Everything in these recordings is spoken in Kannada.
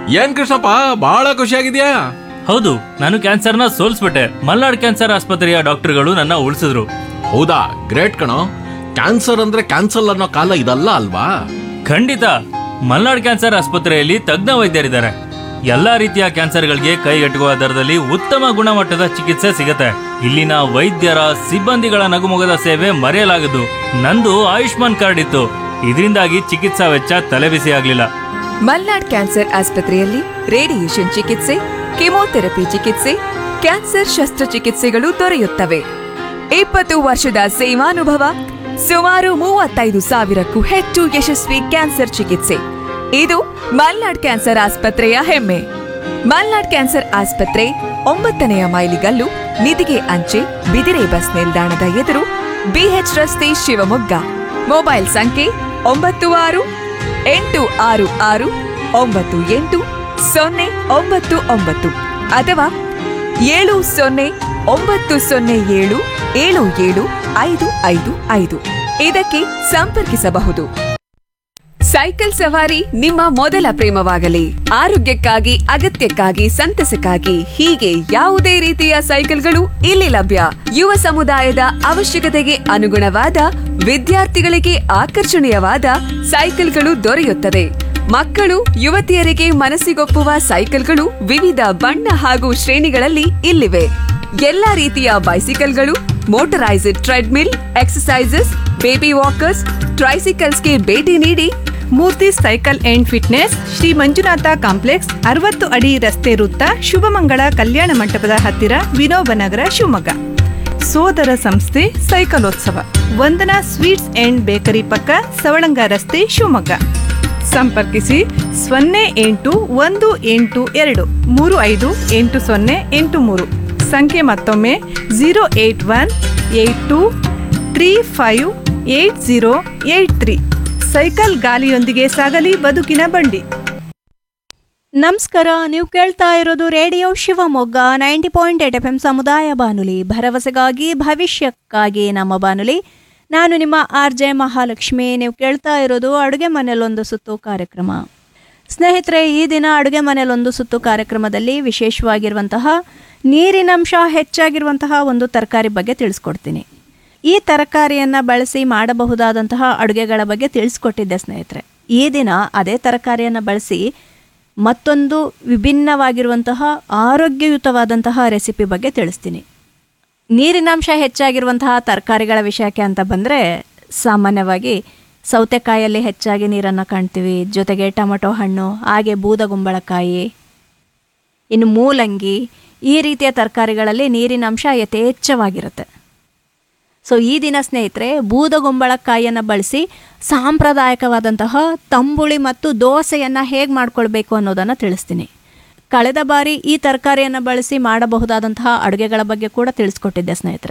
ಏನ್ ಕೃಷ್ಣಪ್ಪ ಬಹಳ ಖುಷಿಯಾಗಿದ್ಯಾ ಹೌದು ನಾನು ಕ್ಯಾನ್ಸರ್ನ ಸೋಲ್ಸ್ಬಿಟ್ಟೆ ಮಲ್ನಾಡ್ ಕ್ಯಾನ್ಸರ್ ಆಸ್ಪತ್ರೆಯ ಡಾಕ್ಟರ್ಗಳು ನನ್ನ ಉಳಿಸಿದ್ರು ಹೌದಾ ಗ್ರೇಟ್ ಕಣೋ ಕ್ಯಾನ್ಸರ್ ಅಂದ್ರೆ ಕ್ಯಾನ್ಸಲ್ ಅನ್ನೋ ಕಾಲ ಇದಲ್ಲ ಅಲ್ವಾ ಖಂಡಿತ ಮಲ್ನಾಡ್ ಕ್ಯಾನ್ಸರ್ ಆಸ್ಪತ್ರೆಯಲ್ಲಿ ತಜ್ಞ ವೈದ್ಯರಿದ್ದಾರೆ ಎಲ್ಲಾ ರೀತಿಯ ಕ್ಯಾನ್ಸರ್ಗಳಿಗೆ ಕೈಗೆಟುಕುವ ದರದಲ್ಲಿ ಉತ್ತಮ ಗುಣಮಟ್ಟದ ಚಿಕಿತ್ಸೆ ಸಿಗತ್ತೆ ಇಲ್ಲಿನ ವೈದ್ಯರ ಸಿಬ್ಬಂದಿಗಳ ನಗುಮೊಗದ ಸೇವೆ ಮರೆಯಲಾಗದು ನಂದು ಆಯುಷ್ಮಾನ್ ಕಾರ್ಡ್ ಇತ್ತು ಇದರಿಂದಾಗಿ ಚಿಕಿತ್ಸಾ ವೆಚ್ಚ ತಲೆಬಿಸಿ ಆಗ್ಲಿಲ್ಲ ಮಲ್ನಾಡ್ ಕ್ಯಾನ್ಸರ್ ಆಸ್ಪತ್ರೆಯಲ್ಲಿ ರೇಡಿಯೇಷನ್ ಚಿಕಿತ್ಸೆ ಕೆಮೊಥೆರಪಿ ಚಿಕಿತ್ಸೆ ಕ್ಯಾನ್ಸರ್ ಶಸ್ತ್ರಚಿಕಿತ್ಸೆಗಳು ದೊರೆಯುತ್ತವೆ ಇಪ್ಪತ್ತು ವರ್ಷದ ಸೇವಾನುಭವ ಸುಮಾರು ಮೂವತ್ತೈದು ಸಾವಿರಕ್ಕೂ ಹೆಚ್ಚು ಯಶಸ್ವಿ ಕ್ಯಾನ್ಸರ್ ಚಿಕಿತ್ಸೆ ಇದು ಮಲ್ನಾಡ್ ಕ್ಯಾನ್ಸರ್ ಆಸ್ಪತ್ರೆಯ ಹೆಮ್ಮೆ ಮಲ್ನಾಡ್ ಕ್ಯಾನ್ಸರ್ ಆಸ್ಪತ್ರೆ ಒಂಬತ್ತನೆಯ ಮೈಲಿಗಲ್ಲು ನಿಧಿಗೆ ಅಂಚೆ ಬಿದಿರೆ ಬಸ್ ನಿಲ್ದಾಣದ ಎದುರು ಬಿಎಚ್ ರಸ್ತೆ ಶಿವಮೊಗ್ಗ ಮೊಬೈಲ್ ಸಂಖ್ಯೆ ಒಂಬತ್ತು ಆರು ಎಂಟು ಆರು ಆರು ಒಂಬತ್ತು ಎಂಟು ಸೊನ್ನೆ ಒಂಬತ್ತು ಒಂಬತ್ತು ಅಥವಾ ಏಳು ಸೊನ್ನೆ ಒಂಬತ್ತು ಸೊನ್ನೆ ಏಳು ಏಳು ಏಳು ಐದು ಐದು ಐದು ಇದಕ್ಕೆ ಸಂಪರ್ಕಿಸಬಹುದು ಸೈಕಲ್ ಸವಾರಿ ನಿಮ್ಮ ಮೊದಲ ಪ್ರೇಮವಾಗಲಿ ಆರೋಗ್ಯಕ್ಕಾಗಿ ಅಗತ್ಯಕ್ಕಾಗಿ ಸಂತಸಕ್ಕಾಗಿ ಹೀಗೆ ಯಾವುದೇ ರೀತಿಯ ಸೈಕಲ್ಗಳು ಇಲ್ಲಿ ಲಭ್ಯ ಯುವ ಸಮುದಾಯದ ಅವಶ್ಯಕತೆಗೆ ಅನುಗುಣವಾದ ವಿದ್ಯಾರ್ಥಿಗಳಿಗೆ ಆಕರ್ಷಣೀಯವಾದ ಸೈಕಲ್ಗಳು ದೊರೆಯುತ್ತದೆ ಮಕ್ಕಳು ಯುವತಿಯರಿಗೆ ಮನಸ್ಸಿಗೊಪ್ಪುವ ಸೈಕಲ್ಗಳು ವಿವಿಧ ಬಣ್ಣ ಹಾಗೂ ಶ್ರೇಣಿಗಳಲ್ಲಿ ಇಲ್ಲಿವೆ ಎಲ್ಲಾ ರೀತಿಯ ಬೈಸಿಕಲ್ಗಳು motorised treadmill exercises baby walkers ಟ್ರೈಸಿಕಲ್ಸ್ಗೆ ಭೇಟಿ ನೀಡಿ Murthy cycle and fitness Shri Manjunatha complex ಅರವತ್ತು ಅಡಿ ರಸ್ತೆ ವೃತ್ತ ಶುಭಮಂಗಳ ಕಲ್ಯಾಣ ಮಂಟಪದ ಹತ್ತಿರ ವಿನೋಬನಗರ ಶಿವಮೊಗ್ಗ ಸೋದರ ಸಂಸ್ಥೆ ಸೈಕಲೋತ್ಸವ ವಂದನಾ ಸ್ವೀಟ್ಸ್ ಅಂಡ್ ಬೇಕರಿ ಪಕ್ಕ ಸವಳಂಗ ರಸ್ತೆ ಶಿವಮೊಗ್ಗ ಸಂಪರ್ಕಿಸಿ ಸೊನ್ನೆ ಎಂಟು ಒಂದು ಎಂಟು ಎರಡು ಮೂರು ಐದು ಎಂಟು ಸೊನ್ನೆ ಎಂಟು ಮೂರು ಸಂಖ್ಯೆ ಮತ್ತೊಮ್ಮೆ zero eight one eight two three five eight zero eight three cycle ಗಾಲಿಯೊಂದಿಗೆ ಸಾಗಲಿ ಬದುಕಿನ ಬಂಡಿ ನಮಸ್ಕಾರ ನೀವು ಕೇಳ್ತಾ ಇರೋದು radio Shivamogga ninety point eight F M ಸಮುದಾಯ ಬಾನುಲಿ ಭರವಸೆಗಾಗಿ ಭವಿಷ್ಯಕ್ಕಾಗಿ ನಮ್ಮ ಬಾನುಲಿ ನಾನು ನಿಮ್ಮ ಆರ್ ಜೆ ಮಹಾಲಕ್ಷ್ಮಿ ನೀವು ಕೇಳ್ತಾ ಇರೋದು ಅಡುಗೆ ಮನೆಯಲ್ಲೊಂದು ಸುತ್ತು ಕಾರ್ಯಕ್ರಮ ಸ್ನೇಹಿತರೆ ಈ ದಿನ ಅಡುಗೆ ಮನೆಯಲ್ಲೊಂದು ಸುತ್ತು ಕಾರ್ಯಕ್ರಮದಲ್ಲಿ ವಿಶೇಷವಾಗಿರುವಂತಹ ನೀರಿನಂಶ ಹೆಚ್ಚಾಗಿರುವಂತಹ ಒಂದು ತರಕಾರಿ ಬಗ್ಗೆ ತಿಳಿಸ್ಕೊಡ್ತೀನಿ ಈ ತರಕಾರಿಯನ್ನು ಬಳಸಿ ಮಾಡಬಹುದಾದಂತಹ ಅಡುಗೆಗಳ ಬಗ್ಗೆ ತಿಳಿಸ್ಕೊಟ್ಟಿದ್ದೆ ಸ್ನೇಹಿತರೆ ಈ ದಿನ ಅದೇ ತರಕಾರಿಯನ್ನು ಬಳಸಿ ಮತ್ತೊಂದು ವಿಭಿನ್ನವಾಗಿರುವಂತಹ ಆರೋಗ್ಯಯುತವಾದಂತಹ ರೆಸಿಪಿ ಬಗ್ಗೆ ತಿಳಿಸ್ತೀನಿ ನೀರಿನಾಂಶ ಹೆಚ್ಚಾಗಿರುವಂತಹ ತರಕಾರಿಗಳ ವಿಷಯಕ್ಕೆ ಅಂತ ಬಂದರೆ ಸಾಮಾನ್ಯವಾಗಿ ಸೌತೆಕಾಯಲ್ಲಿ ಹೆಚ್ಚಾಗಿ ನೀರನ್ನು ಕಾಣ್ತೀವಿ ಜೊತೆಗೆ ಟೊಮಟೊ ಹಣ್ಣು ಹಾಗೆ ಬೂದಗುಂಬಳಕಾಯಿ ಇನ್ನು ಮೂಲಂಗಿ ಈ ರೀತಿಯ ತರಕಾರಿಗಳಲ್ಲಿ ನೀರಿನಾಂಶ ಯಥೇಚ್ಛವಾಗಿರುತ್ತೆ ಸೊ ಈ ದಿನ ಸ್ನೇಹಿತರೆ ಬೂದಗುಂಬಳಕಾಯಿಯನ್ನು ಬಳಸಿ ಸಾಂಪ್ರದಾಯಿಕವಾದಂತಹ ತಂಬುಳಿ ಮತ್ತು ದೋಸೆಯನ್ನು ಹೇಗೆ ಮಾಡ್ಕೊಳ್ಬೇಕು ಅನ್ನೋದನ್ನು ತಿಳಿಸ್ತೀನಿ ಕಳೆದ ಬಾರಿ ಈ ತರಕಾರಿಯನ್ನು ಬಳಸಿ ಮಾಡಬಹುದಾದಂತಹ ಅಡುಗೆಗಳ ಬಗ್ಗೆ ಕೂಡ ತಿಳಿಸ್ಕೊಟ್ಟಿದ್ದೆ ಸ್ನೇಹಿತರೆ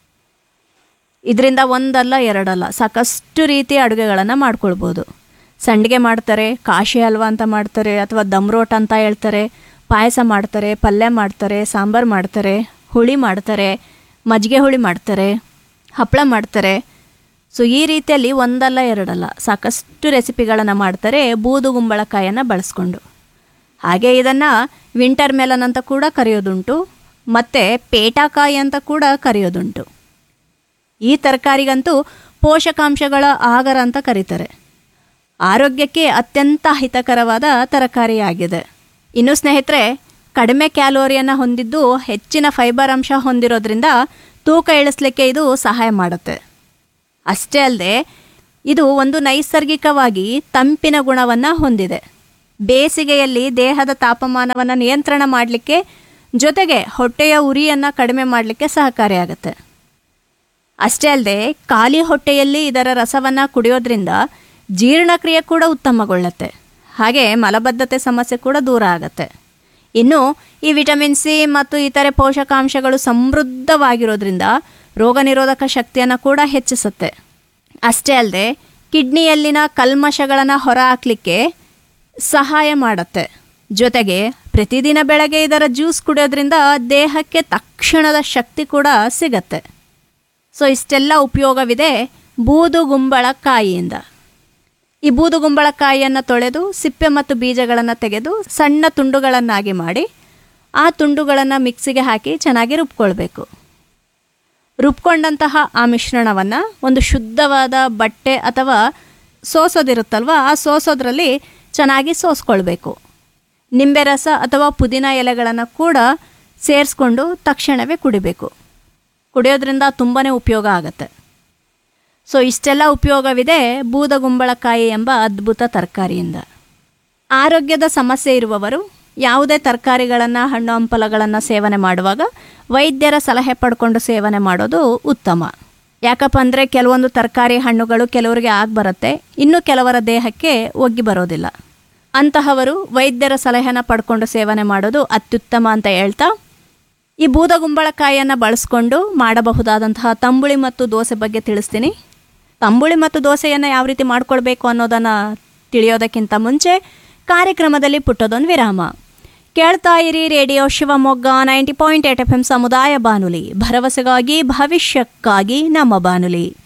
ಇದರಿಂದ ಒಂದಲ್ಲ ಎರಡಲ್ಲ ಸಾಕಷ್ಟು ರೀತಿಯ ಅಡುಗೆಗಳನ್ನು ಮಾಡ್ಕೊಳ್ಬೋದು ಸಂಡಿಗೆ ಮಾಡ್ತಾರೆ ಕಾಶಿ ಹಲ್ವಾ ಅಂತ ಮಾಡ್ತಾರೆ ಅಥವಾ ದಮ್ ರೋಟ್ ಅಂತ ಹೇಳ್ತಾರೆ ಪಾಯಸ ಮಾಡ್ತಾರೆ ಪಲ್ಯ ಮಾಡ್ತಾರೆ ಸಾಂಬಾರು ಮಾಡ್ತಾರೆ ಹುಳಿ ಮಾಡ್ತಾರೆ ಮಜ್ಜಿಗೆ ಹುಳಿ ಮಾಡ್ತಾರೆ ಹಪ್ಪಳ ಮಾಡ್ತಾರೆ ಸೊ ಈ ರೀತಿಯಲ್ಲಿ ಒಂದಲ್ಲ ಎರಡಲ್ಲ ಸಾಕಷ್ಟು ರೆಸಿಪಿಗಳನ್ನು ಮಾಡ್ತಾರೆ ಬೂದುಗುಂಬಳಕಾಯನ್ನು ಬಳಸ್ಕೊಂಡು ಹಾಗೆ ಇದನ್ನು ವಿಂಟರ್ ಮೆಲನ್ ಅಂತ ಕೂಡ ಕರೆಯೋದುಂಟು ಮತ್ತು ಪೇಟಾಕಾಯಿ ಅಂತ ಕೂಡ ಕರೆಯೋದುಂಟು ಈ ತರಕಾರಿಗಂತೂ ಪೋಷಕಾಂಶಗಳ ಆಗರ ಅಂತ ಕರೀತಾರೆ ಆರೋಗ್ಯಕ್ಕೆ ಅತ್ಯಂತ ಹಿತಕರವಾದ ತರಕಾರಿಯಾಗಿದೆ ಇನ್ನು ಸ್ನೇಹಿತರೆ ಕಡಿಮೆ ಕ್ಯಾಲೋರಿಯನ್ನು ಹೊಂದಿದ್ದು ಹೆಚ್ಚಿನ ಫೈಬರ್ ಅಂಶ ಹೊಂದಿರೋದ್ರಿಂದ ತೂಕ ಇಳಿಸ್ಲಿಕ್ಕೆ ಇದು ಸಹಾಯ ಮಾಡುತ್ತೆ ಅಷ್ಟೇ ಅಲ್ಲದೆ ಇದು ಒಂದು ನೈಸರ್ಗಿಕವಾಗಿ ತಂಪಿನ ಗುಣವನ್ನು ಹೊಂದಿದೆ ಬೇಸಿಗೆಯಲ್ಲಿ ದೇಹದ ತಾಪಮಾನವನ್ನು ನಿಯಂತ್ರಣ ಮಾಡಲಿಕ್ಕೆ ಜೊತೆಗೆ ಹೊಟ್ಟೆಯ ಉರಿಯನ್ನು ಕಡಿಮೆ ಮಾಡಲಿಕ್ಕೆ ಸಹಕಾರಿಯಾಗುತ್ತೆ ಅಷ್ಟೇ ಅಲ್ಲದೆ ಖಾಲಿ ಹೊಟ್ಟೆಯಲ್ಲಿ ಇದರ ರಸವನ್ನು ಕುಡಿಯೋದ್ರಿಂದ ಜೀರ್ಣಕ್ರಿಯೆ ಕೂಡ ಉತ್ತಮಗೊಳ್ಳುತ್ತೆ ಹಾಗೆ ಮಲಬದ್ಧತೆ ಸಮಸ್ಯೆ ಕೂಡ ದೂರ ಆಗುತ್ತೆ ಇನ್ನು ಈ ವಿಟಮಿನ್ ಸಿ ಮತ್ತು ಇತರೆ ಪೋಷಕಾಂಶಗಳು ಸಮೃದ್ಧವಾಗಿರೋದ್ರಿಂದ ರೋಗ ನಿರೋಧಕ ಶಕ್ತಿಯನ್ನು ಕೂಡ ಹೆಚ್ಚಿಸುತ್ತೆ ಅಷ್ಟೇ ಅಲ್ಲದೆ ಕಿಡ್ನಿಯಲ್ಲಿನ ಕಲ್ಮಶಗಳನ್ನು ಹೊರಹಾಕಲಿಕ್ಕೆ ಸಹಾಯ ಮಾಡುತ್ತೆ ಜೊತೆಗೆ ಪ್ರತಿದಿನ ಬೆಳಗ್ಗೆ ಇದರ ಜ್ಯೂಸ್ ಕುಡಿಯೋದ್ರಿಂದ ದೇಹಕ್ಕೆ ತಕ್ಷಣದ ಶಕ್ತಿ ಕೂಡ ಸಿಗತ್ತೆ ಸೊ ಇಷ್ಟೆಲ್ಲ ಉಪಯೋಗವಿದೆ ಬೂದುಗುಂಬಳಕಾಯಿಯಿಂದ ಈ ಬೂದುಗುಂಬಳಕಾಯಿಯನ್ನು ತೊಳೆದು ಸಿಪ್ಪೆ ಮತ್ತು ಬೀಜಗಳನ್ನು ತೆಗೆದು ಸಣ್ಣ ತುಂಡುಗಳನ್ನಾಗಿ ಮಾಡಿ ಆ ತುಂಡುಗಳನ್ನು ಮಿಕ್ಸಿಗೆ ಹಾಕಿ ಚೆನ್ನಾಗಿ ರುಬ್ಕೊಳ್ಬೇಕು ರುಬ್ಕೊಂಡಂತಹ ಆ ಮಿಶ್ರಣವನ್ನು ಒಂದು ಶುದ್ಧವಾದ ಬಟ್ಟೆ ಅಥವಾ ಸೋಸೋದಿರುತ್ತಲ್ವ ಆ ಸೋಸೋದ್ರಲ್ಲಿ ಚೆನ್ನಾಗಿ ಸೋಸ್ಕೊಳ್ಬೇಕು ನಿಂಬೆ ರಸ ಅಥವಾ ಪುದೀನ ಎಲೆಗಳನ್ನು ಕೂಡ ಸೇರಿಸ್ಕೊಂಡು ತಕ್ಷಣವೇ ಕುಡಿಬೇಕು ಕುಡಿಯೋದ್ರಿಂದ ತುಂಬಾ ಉಪಯೋಗ ಆಗುತ್ತೆ ಸೊ ಇಷ್ಟೆಲ್ಲ ಉಪಯೋಗವಿದೆ ಬೂದಗುಂಬಳಕಾಯಿ ಎಂಬ ಅದ್ಭುತ ತರಕಾರಿಯಿಂದ ಆರೋಗ್ಯದ ಸಮಸ್ಯೆ ಇರುವವರು ಯಾವುದೇ ತರಕಾರಿಗಳನ್ನು ಹಣ್ಣು ಹಂಪಲಗಳನ್ನು ಸೇವನೆ ಮಾಡುವಾಗ ವೈದ್ಯರ ಸಲಹೆ ಪಡ್ಕೊಂಡು ಸೇವನೆ ಮಾಡೋದು ಉತ್ತಮ ಯಾಕಪ್ಪ ಅಂದರೆ ಕೆಲವೊಂದು ತರಕಾರಿ ಹಣ್ಣುಗಳು ಕೆಲವರಿಗೆ ಆಗಿ ಬರುತ್ತೆ ಇನ್ನು ಕೆಲವರ ದೇಹಕ್ಕೆ ಒಗ್ಗಿ ಬರೋದಿಲ್ಲ ಅಂತಹವರು ವೈದ್ಯರ ಸಲಹೆನ ಪಡ್ಕೊಂಡು ಸೇವನೆ ಮಾಡೋದು ಅತ್ಯುತ್ತಮ ಅಂತ ಹೇಳ್ತಾ ಈ ಬೂದಗುಂಬಳಕಾಯಿಯನ್ನು ಬಳಸ್ಕೊಂಡು ಮಾಡಬಹುದಾದಂತಹ ತಂಬುಳಿ ಮತ್ತು ದೋಸೆ ಬಗ್ಗೆ ತಿಳಿಸ್ತೀನಿ ತಂಬುಳಿ ಮತ್ತು ದೋಸೆಯನ್ನು ಯಾವ ರೀತಿ ಮಾಡ್ಕೊಳ್ಬೇಕು ಅನ್ನೋದನ್ನು ತಿಳಿಯೋದಕ್ಕಿಂತ ಮುಂಚೆ ಕಾರ್ಯಕ್ರಮದಲ್ಲಿ ಪುಟ್ಟದೊಂದು ವಿರಾಮ ಕೇಳ್ತಾ ಇರಿ radio Shivamogga ninety point eight F M ಸಮುದಾಯ ಬಾನುಲಿ ಭರವಸೆಗಾಗಿ ಭವಿಷ್ಯಕ್ಕಾಗಿ ನಮ್ಮ ಬಾನುಲಿ